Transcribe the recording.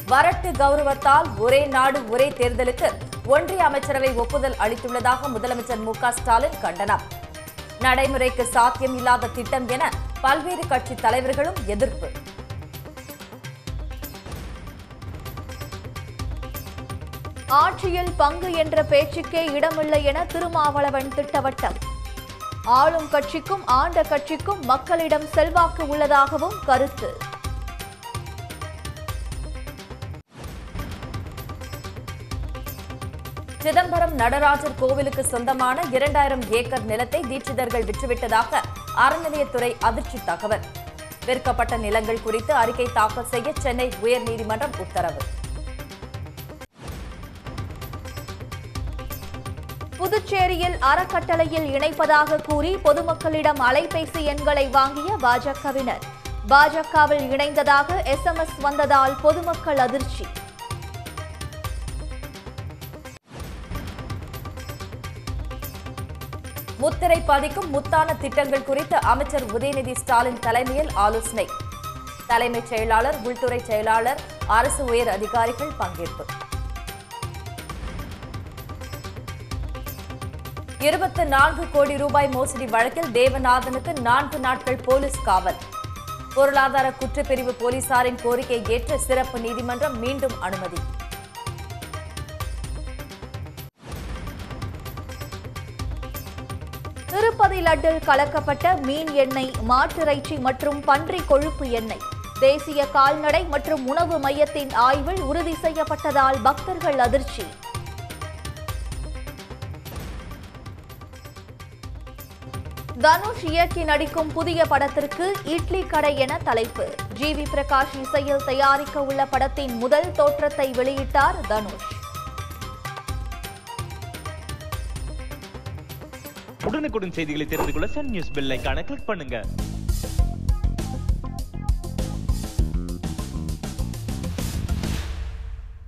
வரட்டு கௌரவத்தால் ஒரே நாடு ஒரே தேர்தலுக்கு ஒன்றிய அமைச்சரவை ஒப்புதல் அளித்துள்ளதாக முதலமைச்சர் மு க ஸ்டாலின் கண்டனம் நடைமுறைக்கு சாத்தியம் இல்லாத திட்டம் என பல்வேறு கட்சி தலைவர்களும் எதிர்ப்பு ஆட்சியில் பங்கு என்ற பேச்சுக்கே இடமில்லை என திருமாவளவன் திட்டவட்டம் ஆளும் கட்சிக்கும் ஆண்ட கட்சிக்கும் மக்களிடம் செல்வாக்கு உள்ளதாகவும் கருத்து சிதம்பரம் நடராஜர் கோவிலுக்கு சொந்தமான இரண்டாயிரம் ஏக்கர் நிலத்தை தீட்சிதர்கள் விற்றுவிட்டதாக அறநிலையத்துறை அதிர்ச்சி தகவல் விற்கப்பட்ட நிலங்கள் குறித்து அறிக்கை தாக்கல் செய்ய சென்னை உயர்நீதிமன்றம் உத்தரவு புதுச்சேரியில் அறக்கட்டளையில் இணைப்பதாக கூறி பொதுமக்களிடம் அலைபேசி எண்களை வாங்கிய பாஜகவினர் பாஜகவில் இணைந்ததாக எஸ்எம்எஸ் வந்ததால் பொதுமக்கள் அதிர்ச்சி முத்திரை பதிக்கும் முத்தான திட்டங்கள் குறித்து அமைச்சர் உதயநிதி ஸ்டாலின் தலைமையில் ஆலோசனை தலைமைச் செயலாளர் உள்துறை செயலாளர் அரசு உயர் அதிகாரிகள் பங்கேற்பு இருபத்து நான்கு கோடி ரூபாய் மோசடி வழக்கில் தேவநாதனுக்கு நான்கு நாட்கள் போலீஸ் காவல் பொருளாதார குற்றப்பிரிவு போலீசாரின் கோரிக்கை ஏற்று சிறப்பு நீதிமன்றம் மீண்டும் அனுமதி திருப்பதி லட்டில் கலக்கப்பட்ட மீன் எண்ணெய் மாட்டிறைச்சி மற்றும் பன்றி கொழுப்பு எண்ணெய் தேசிய கால்நடை மற்றும் உணவு மையத்தின் ஆய்வில் உறுதி செய்யப்பட்டதால் பக்தர்கள் அதிர்ச்சி தனுஷ் இயக்கி நடிக்கும் புதிய படத்திற்கு இட்லி கடை என தலைப்பு ஜி வி பிரகாஷ் இசையில் தயாரிக்க உள்ள படத்தின் முதல் தோற்றத்தை வெளியிட்டார் தனுஷ் உடனுக்குடன் செய்திகளை தெரிந்து கொள்ள சன் நியூஸ் பெல் ஐகானை கிளிக் பண்ணுங்க